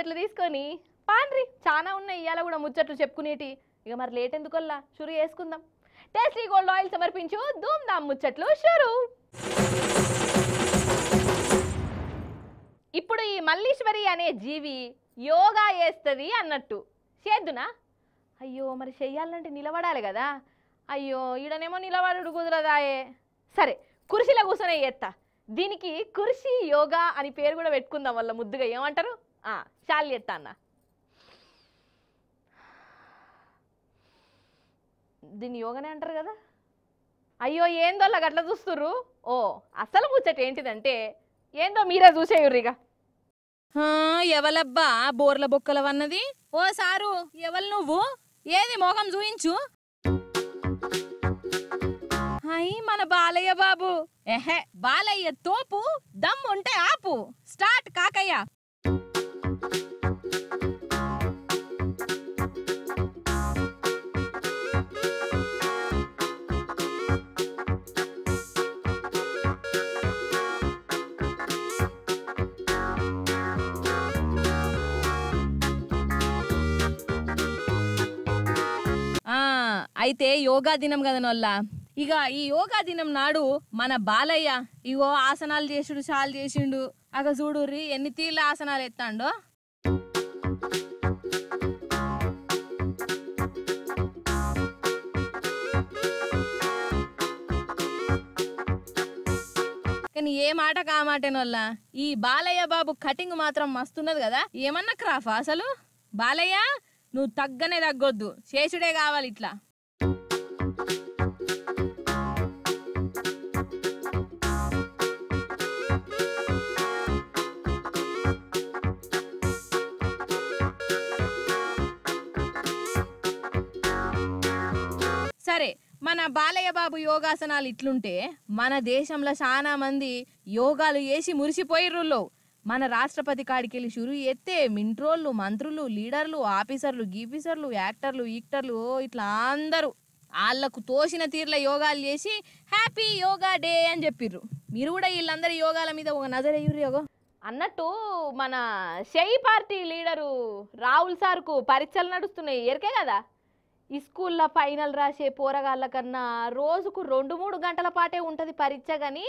ముచ్చట్లు తీసుకొని పాండ్రి చాలా ఉన్నాయి ఇవాళ కూడా ముచ్చట్లు చెప్పుకునేటి ఇక మరి లేట్ ఎందుకల్లా షురు చేసుకుందాం టేస్టీ గోల్డ్ ఆయిల్ సమర్పించు ధూమ్ ధామ్ ముచ్చట్లు షురు ఇప్పుడు ఈ మల్లీశ్వరి అనే జీవి యోగా చేస్తుంది అన్నట్టు చేద్దునా అయ్యో మరి చెయ్యాలంటే నిలబడాలి కదా అయ్యో ఈడనేమో నిలబడుడు కుదరదాయే సరే కుర్చీలో కూర్చొని ఎత్తా దీనికి కుర్చీ యోగా అని పేరు కూడా పెట్టుకుందాం వల్ల ముద్దుగా ఏమంటారు ఆ, చాలు ఎత్తా అన్న దీన్ని యోగానే అంటారు కదా అయ్యో ఏందో అలా గట్ల చూస్తుర్రు ఓ అసలు ముచ్చట ఏంటిదంటే ఏందో మీరే చూసేయుర్రిగా హా, ఎవలబ్బా బోర్ల బొక్కలవన్నది ఓ సారు ఎవలు నువ్వు ఏది మోగం చూయించు హై మన బాలయ్య బాబు ఎహె బాలయ్య తోపు దమ్ ఉంటే ఆపు స్టార్ట్ కాకయ్య ఆ అయితే యోగా దినం కదా నొల్ల ఇక ఈ యోగా దినం నాడు మన బాలయ్య ఇగో ఆసనాలు చేసుడు చాలు చేసిండు అగ చూడుర్రి ఎన్ని తీర్ల ఆసనాలు ఎత్తాండో కానీ ఏ మాట కా మాటేనొల్ల ఈ బాలయ్య బాబు కటింగ్ మాత్రం మస్తున్నది కదా ఏమన్నా క్రాఫా అసలు బాలయ్య నువ్వు తగ్గనే తగ్గొద్దు చేసుడే కావాలి ఇట్లా సరే మన బాలయ్య బాబు యోగాసనాలు ఇట్లుంటే మన దేశంలో చాలా మంది యోగాలు చేసి మురిసిపోయిర్రులో మన రాష్ట్రపతి కాడికెళ్ళి షురు ఎత్తే మింట్రోళ్ళు మంత్రులు లీడర్లు ఆఫీసర్లు గీఫీసర్లు యాక్టర్లు ఈక్టర్లు ఓ ఇట్లా అందరూ వాళ్ళకు తోసిన తీర్ల యోగాలు చేసి హ్యాపీ యోగా డే అని చెప్పిర్రు మీరు కూడా వీళ్ళందరి యోగాల మీద ఒక నజరయ్యుర్రు యోగో అన్నట్టు మన షై పార్టీ లీడరు రాహుల్ సార్కు పరీక్షలు నడుస్తున్నాయి ఎరికే కదా ఈ స్కూల్లో ఫైనల్ రాసే పోరగాళ్ళ కన్నా రోజుకు రెండు మూడు గంటల పాటే ఉంటుంది పరీక్ష కానీ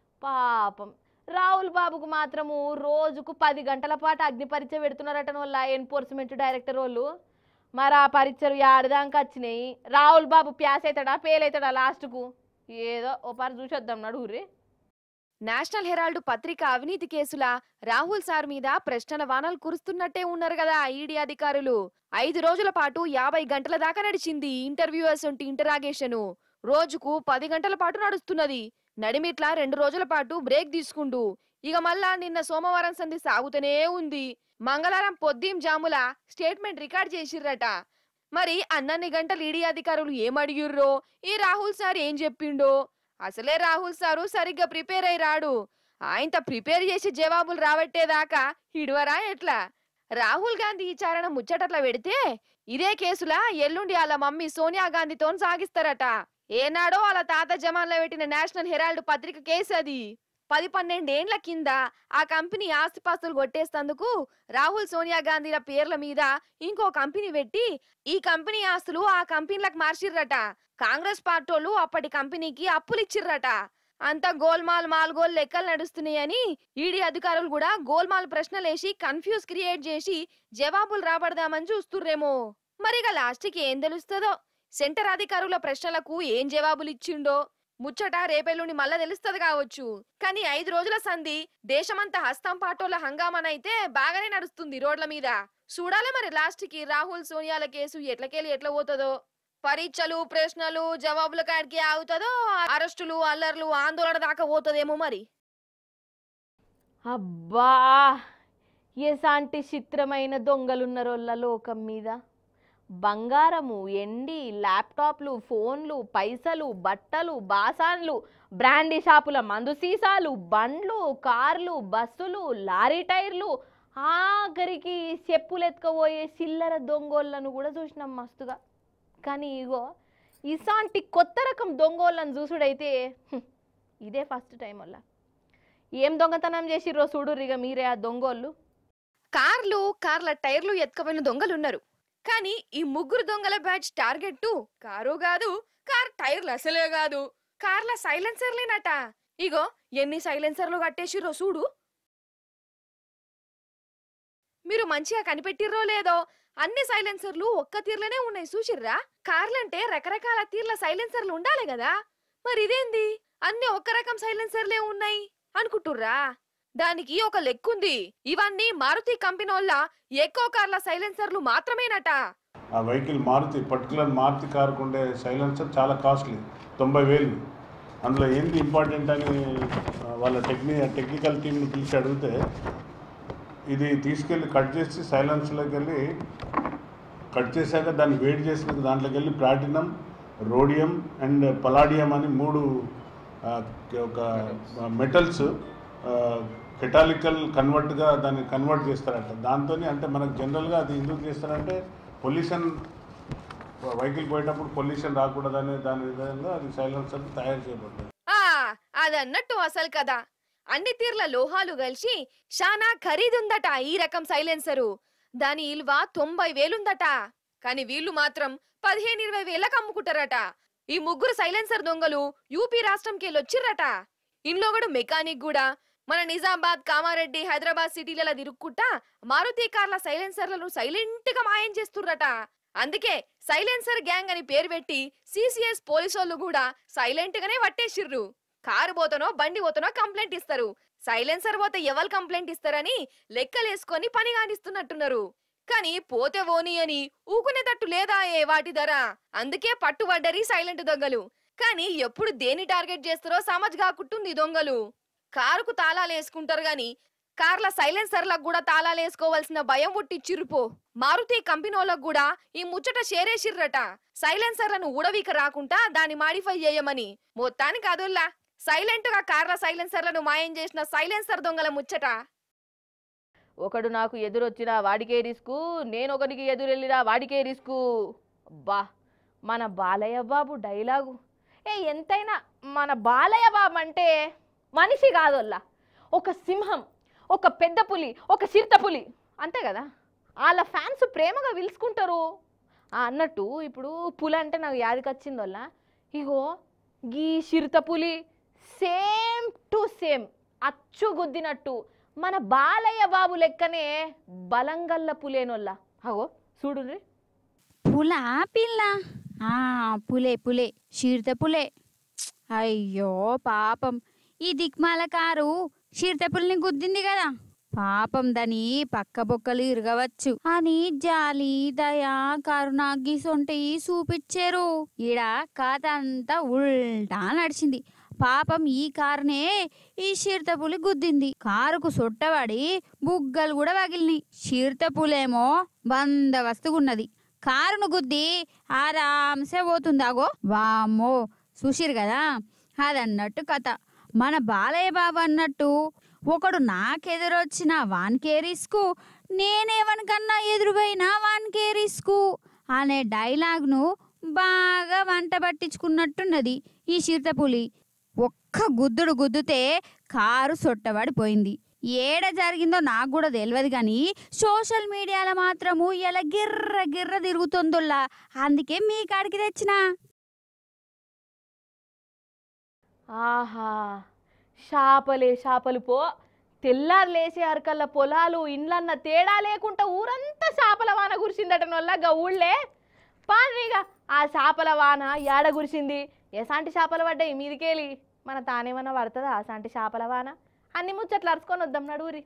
పాపం రాహుల్ బాబుకు మాత్రము రోజుకు పది గంటల పాటు అగ్ని పరీక్ష పెడుతున్నారట వల్ల ఎన్ఫోర్స్మెంట్ డైరెక్టర్ వాళ్ళు మరి ఆ పరీక్షలు ఆడదాకా వచ్చినాయి రాహుల్ బాబు ప్యాస్ అవుతాడా ఫెయిల్ అవుతాడా లాస్ట్కు ఏదో ఓ పారి చూసొద్దాం నడుగురి నేషనల్ హెరాల్డ్ పత్రిక అవినీతి కేసుల రాహుల్ సార్ మీద ప్రశ్నల వానలు కురుస్తున్నట్టే ఉన్నారు కదా ఈడీ అధికారులు ఐదు రోజుల పాటు యాభై గంటల దాకా నడిచింది ఇంటర్వ్యూయర్స్ ఉంటి ఇంటరాగేషను రోజుకు పది గంటల పాటు నడుస్తున్నది నడిమిట్లా రెండు రోజుల పాటు బ్రేక్ తీసుకుండు ఇక మళ్ళా నిన్న సోమవారం సంధి సాగుతూనే ఉంది మంగళవారం పొద్దుం జాముల స్టేట్మెంట్ రికార్డ్ చేసిర్రట మరి అన్నన్ని గంటలు ఈడీ అధికారులు ఏం అడిగిర్రో ఈ రాహుల్ సార్ ఏం చెప్పిండో అసలే రాహుల్ సారు సరిగ్గా ప్రిపేర్ అయి రాడు ఆయనత ప్రిపేర్ చేసి జవాబులు రాబట్టేదాకా హిడవరా ఎట్లా రాహుల్ గాంధీ విచారణ ముచ్చటట్లా పెడితే ఇదే కేసులా ఎల్లుండి వాళ్ళ మమ్మీ సోనియా గాంధీతో సాగిస్తారట ఏనాడో వాళ్ళ తాత జమాన్లో పెట్టిన నేషనల్ హెరాల్డ్ పత్రిక కేసు అది పది పన్నెండేండ్ల కింద ఆ కంపెనీ ఆస్తిపాస్తులు కొట్టేస్తందుకు రాహుల్ సోనియా గాంధీల పేర్ల మీద ఇంకో కంపెనీ పెట్టి ఈ కంపెనీ ఆస్తులు ఆ కంపెనీలకు మార్చిర్రట కాంగ్రెస్ పార్టోళ్ళు అప్పటి కంపెనీకి అప్పులు ఇచ్చిర్రట అంతా గోల్మాల్ మాల్గోల్ లెక్కలు నడుస్తున్నాయని ఈడీ అధికారులు కూడా గోల్మాల్ ప్రశ్నలేసి కన్ఫ్యూజ్ క్రియేట్ చేసి జవాబులు రాబడదామని చూస్తుర్రేమో మరిగా లాస్ట్కి ఏం తెలుస్తుందో సెంటర్ అధికారుల ప్రశ్నలకు ఏం జవాబులు ఇచ్చిండో ముచ్చట రేపెల్లుండి మళ్ళా తెలుస్తుంది కావచ్చు కానీ ఐదు రోజుల సంధి దేశమంతా హస్తం పాటోల హంగామానైతే బాగానే నడుస్తుంది రోడ్ల మీద చూడాలి మరి లాస్ట్ కి రాహుల్ సోనియాల కేసు ఎట్లకెళ్ళి ఎట్లా పోతుందో పరీక్షలు ప్రశ్నలు జవాబుల కాడికి ఆగుతుందో అరెస్టులు అల్లర్లు ఆందోళన దాకా పోతుందేమో మరి అబ్బా ఎసాంటి చిత్రమైన దొంగలున్నరోళ్ళ లోకం మీద బంగారము ఎండి ల్యాప్టాప్లు ఫోన్లు పైసలు బట్టలు బాసాన్లు బ్రాండీ షాపుల మందు సీసాలు బండ్లు కార్లు బస్సులు లారీ టైర్లు ఆఖరికి చెప్పులు ఎత్తుకపోయే చిల్లర దొంగోళ్ళను కూడా చూసినాం మస్తుగా కానీ ఇగో ఇసాంటి కొత్త రకం దొంగోళ్ళను చూసుడైతే హ్మ్, ఇదే ఫస్ట్ టైం వల్ల ఏం దొంగతనం చేసిర్రో చూడుర్రు ఇక మీరే ఆ దొంగోళ్ళు కార్లు కార్ల టైర్లు ఎత్తుకపోయిన దొంగలు ఉన్నారు కానీ ఈ ముగ్గురు దొంగల బ్యాచ్ టార్గెట్ కారు కాదు కార్ టైర్లు అసలే కాదు కార్ల సైలెన్సర్లేనట ఇగో ఎన్ని సైలెన్సర్లు కట్టేసిర్రో చూడు మీరు మంచిగా కనిపెట్టిర్రో లేదో అన్ని సైలెన్సర్లు ఒక్క తీర్లనే ఉన్నాయి చూసిర్రా కార్లంటే రకరకాల తీర్ల సైలెన్సర్లు ఉండాలి కదా మరి ఇదేంది అన్ని ఒక్క రకం సైలెన్సర్లే ఉన్నాయి అనుకుంటుర్రా దానికి ఒక లెక్కుంది ఇవన్నీ మారుతి కంపెనోళ్ళ ఎక్కువ కార్ల సైలెన్సర్లు మాత్రమేనట ఆ వెహికల్ మారుతి పర్టికులర్ మారుతి కారుకు ఉండే సైలెన్సర్ చాలా కాస్ట్లీ తొంభై వేలు అందులో ఏంది ఇంపార్టెంట్ అని ఆ, వాళ్ళ టెక్ని టెక్నికల్ టీంని పిలిచి అడిగితే ఇది తీసుకెళ్ళి కట్ చేసి సైలెన్స్లోకి వెళ్ళి కట్ చేశాక దాన్ని వేడి చేసిన దాంట్లోకి వెళ్ళి ప్లాటినం రోడియం అండ్ పలాడియం అని మూడు ఆ, ఒక మెటల్స్ కెటాలికల్ కన్వర్ట్గా దాన్ని కన్వర్ట్ చేస్తారట దాంతో అంటే మనకు జనరల్గా అది ఎందుకు చేస్తారంటే పొల్యూషన్ వెహికల్ పోయేటప్పుడు పొల్యూషన్ రాకూడదనే దాని విధంగా అది సైలెన్సర్ తయారు చేయబడ్డది ఆ అదన్నట్టు అసలు కదా అన్ని తీర్ల లోహాలు కలిసి శానా ఖరీదుందట ఈ రకం సైలెన్సరు దాని ఇల్వ తొంభై వేలుందట కాని వీళ్ళు మాత్రం పదిహేను ఇరవై వేలకు అమ్ముకుంటారట ఈ ముగ్గురు సైలెన్సర్ దొంగలు యూపీ రాష్ట్రంకి వెళ్ళొచ్చిర్రట ఇంట్లోగడు మెకానిక్ కూడా మన నిజామాబాద్ కామారెడ్డి హైదరాబాద్ సిటీలలో తిరుక్కుంటా మారుతి కార్ల సైలెన్సర్లను సైలెంట్ గా మాయం చేస్తుర్రట అందుకే సైలెన్సర్ గ్యాంగ్ అని పేరు పెట్టి సిసిఎస్ పోలీసోళ్ళు కూడా సైలెంట్ గానే పట్టేసిర్రు కారు పోతనో బండి పోతనో కంప్లైంట్ ఇస్తారు సైలెన్సర్ పోతే ఎవరు కంప్లైంట్ ఇస్తారని లెక్కలేసుకొని పని కానిస్తున్నట్టున్నారు కానీ పోతే ఓని అని ఊకునేటట్టు లేదా ఏ వాటి ధర అందుకే పట్టుబడ్డరి సైలెంట్ దొంగలు కానీ ఎప్పుడు దేని టార్గెట్ చేస్తారో సమజ్ కాకుంటుంది దొంగలు కారుకు తాళాలు వేసుకుంటారు గాని కార్ల సైలెన్సర్లకు కూడా తాళాలు వేసుకోవాల్సిన భయం పుట్టిచ్చిర్రు పో మారుతి కంపెనీలకు కూడా ఈ ముచ్చట షేరేసిర్రట సైలెన్సర్లను ఊడవీక రాకుండా దాన్ని మాడిఫై చేయమని మొత్తానికి అదుల్లా సైలెంట్ గా కార్ల సైలెన్సర్లను మాయం చేసిన సైలెన్సర్ దొంగల ముచ్చట ఒకడు నాకు ఎదురొచ్చినా వాడికే రిస్కు నేను ఒకనికి ఎదురెళ్ళినా వాడికే రిస్కు అబ్బా మన బాలయ్య బాబు డైలాగు ఏ ఎంతైనా మన బాలయ్య బాబు అంటే మనిషి కాదోల్లా ఒక సింహం ఒక పెద్ద పులి ఒక చిరుత పులి అంతే కదా వాళ్ళ ఫ్యాన్స్ ప్రేమగా పిలుచుకుంటారు ఆ, అన్నట్టు ఇప్పుడు పులి అంటే నాకు యాదికొచ్చింది వల్ల ఇగో గీ చిరుత పులి సేమ్ టు సేమ్ అచ్చు గుద్దినట్టు మన బాలయ్య బాబు లెక్కనే బలంగల్ల పులేనొల్ల అగో చూడుర్రి పులా పిల్ల ఆ పులే పులే షీర్త పులే అయ్యో పాపం ఈ దిక్మాల కారు షీర్త పుల్ని గుద్దింది కదా పాపం దాని పక్క బొక్కలు ఇరగవచ్చు అని జాలి దయా కరుణ గీసొంటయి చూపించారు ఈడ కథ అంతా ఉల్టా నడిచింది పాపం ఈ కారునే ఈ షీర్తపులి గుద్దింది కారుకు సొట్టబడి బుగ్గలు కూడా పగిలినాయి షీర్తపులేమో బందవస్తుగున్నది కారును గుద్ది ఆరాంసే పోతుంది అగో వామ్మో చూసిరు కదా అదన్నట్టు కథ మన బాలయ్య బాబు అన్నట్టు ఒకడు నాకెదురొచ్చిన వానికే రిస్కు నేనేవనికన్నా ఎదురుపోయినా వానికే రిస్కు అనే డైలాగ్ను బాగా వంట పట్టించుకున్నట్టున్నది ఈ చిరుతపులి ఒక్క గుద్దుడు గుద్దుతే కారు సొట్టబడిపోయింది ఏడ జరిగిందో నాకు కూడా తెలియదు కానీ సోషల్ మీడియాలో మాత్రము ఇలా గిర్ర గిర్ర తిరుగుతుందిలా అందుకే మీ కాడికి తెచ్చిన ఆహా చేపలే చేపలు పో తెల్లారు లేసే అరకల్ల పొలాలు ఇండ్లన్న తేడా లేకుండా ఊరంతా చేపల వాన కురిసిందట వల్ల గా ఊళ్ళే పానిగా ఆ చేపల వాన ఏడ కురిసింది ఎసాంటి చేపలు పడ్డాయి మీదికేలి మన తానేమన్నా పడుతుందా అసాంటి చేపల వాన అన్ని ముచ్చట్లు అరుచుకొని వద్దాం నడువురి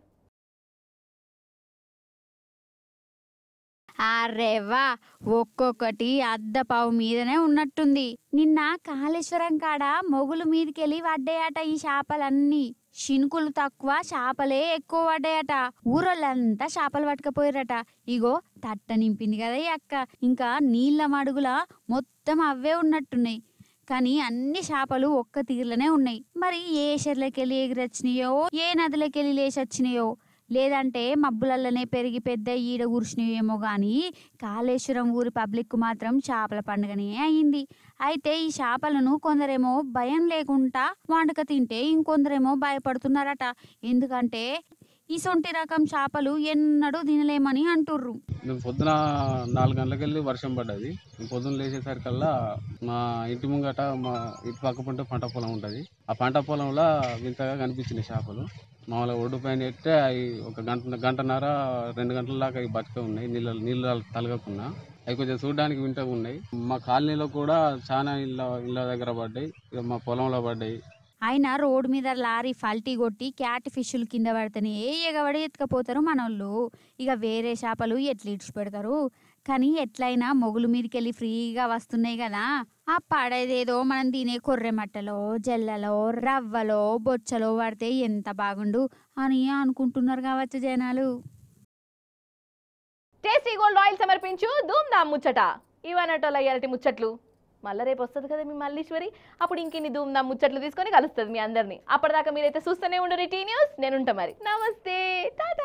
అరేవా ఒక్కొక్కటి అద్ద పావు మీదనే ఉన్నట్టుంది నిన్న కాళేశ్వరం కాడ మొగులు మీదకెళ్ళి పడ్డాయట ఈ చేపలన్నీ శినుకులు తక్కువ చేపలే ఎక్కువ పడ్డాయట ఊరోళ్ళంతా చేపలు పట్టుకపోయారట ఇగో తట్ట నింపింది కదా ఈ అక్క ఇంకా నీళ్ళ మడుగుల మొత్తం అవే ఉన్నట్టున్నాయి కానీ అన్ని చేపలు ఒక్క తీరులోనే ఉన్నాయి మరి ఏ చెర్లకెళ్ళి ఎగిరొచ్చినాయో ఏ నదిలోకెళ్ళి లేచొచ్చినాయో లేదంటే మబ్బులల్లనే పెరిగి పెద్ద ఈడ కూర్చునేమో కానీ కాళేశ్వరం ఊరి పబ్లిక్ మాత్రం చేపల పండుగనే అయింది అయితే ఈ చేపలను కొందరేమో భయం లేకుండా వండక తింటే ఇంకొందరేమో భయపడుతున్నారట ఎందుకంటే ఇసొంటి రకం చేపలు ఎన్నడూ తినలేమని అంటుర్రు మేము పొద్దున నాలుగు గంటలకు వెళ్ళి వర్షం పడ్డది మేము పొద్దున్న లేచేసరికల్లా మా ఇంటి ముంగట మా ఇటు పక్క పంట పంట పొలం ఉంటుంది ఆ పంట పొలంలో వింతగా కనిపించినాయి చేపలు మామూలుగా ఒడ్డు పైన ఎట్టే అవి ఒక గంట గంటన్నర రెండు గంటల దాకా అవి బతికే ఉన్నాయి నీళ్ళ నీళ్ళు తలగకున్నా అవి కొంచెం చూడడానికి వింతగా ఉన్నాయి మా కాలనీలో కూడా చాలా ఇళ్ళ ఇళ్ళ దగ్గర పడ్డాయి ఇక మా పొలంలో పడ్డాయి ఆయన రోడ్ మీద లారీ ఫల్టీ కొట్టి క్యాట్ ఫిష్లు కింద పడితేనే ఎగబడి ఎత్తుకపోతారు మనోళ్ళు ఇక వేరే చేపలు ఎట్లా ఇడ్చి పెడతారు కానీ ఎట్లయినా మొగులు మీదకెళ్ళి ఫ్రీగా వస్తున్నాయి కదా ఆ పడేదేదో మనం తినే కొర్రె మట్టలో జల్లలో రవ్వలో బొచ్చలో పడితే ఎంత బాగుండు అని అనుకుంటున్నారు కావచ్చు జనాలు టేస్టీ గోల్డ్ ఆయిల్ సమర్పించు ధూమ్ ధామ్ ముచ్చట ఇవన్నటోళ్ళ ఇలాంటి ముచ్చట్లు మళ్ళీ రేపు వస్తుంది కదా మీ మల్లీశ్వరి అప్పుడు ఇంకిన్ని ధూమ్ ధామ్ ముచ్చట్లు తీసుకొని కలుస్తుంది మీ అందరినీ అప్పటిదాకా మీరైతే చూస్తూనే ఉండరు టీ న్యూస్ నేను ఉంటా మరి నమస్తే టాటా